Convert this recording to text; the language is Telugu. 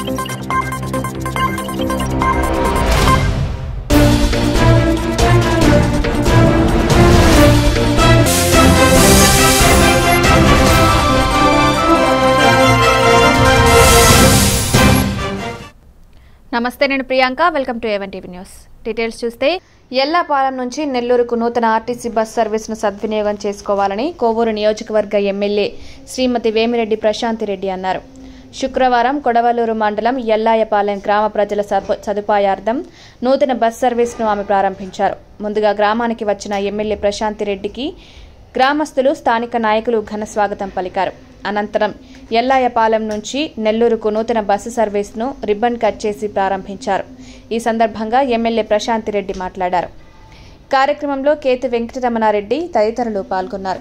నమస్తే నేను Priyanka welcome to A one TV news details చూస్తే ఎల్లాపాలెం నుంచి నెల్లూరుకు నూతన ఆర్టీసీ బస్ సర్వీసును సద్వినియోగం చేసుకోవాలని కోవూరు నియోజకవర్గ ఎమ్మెల్యే శ్రీమతి వేమిరెడ్డి ప్రశాంతి రెడ్డి అన్నారు శుక్రవారం కొడవలూరు మండలం ఎల్లాయపాలెం గ్రామ ప్రజల సప- సదుపాయార్థం నూతన బస్ సర్వీస్ను ఆమె ప్రారంభించారు ముందుగా గ్రామానికి వచ్చిన ఎమ్మెల్యే ప్రశాంతి రెడ్డికి గ్రామస్తులు స్థానిక నాయకులు ఘన స్వాగతం పలికారు అనంతరం ఎల్లాయపాలెం నుంచి నెల్లూరుకు నూతన బస్సు సర్వీస్ను రిబ్బన్ కట్ చేసి ప్రారంభించారు ఈ సందర్భంగా ఎమ్మెల్యే ప్రశాంతి రెడ్డి మాట్లాడారు కార్యక్రమంలో కేతు వెంకటరమణారెడ్డి తదితరులు పాల్గొన్నారు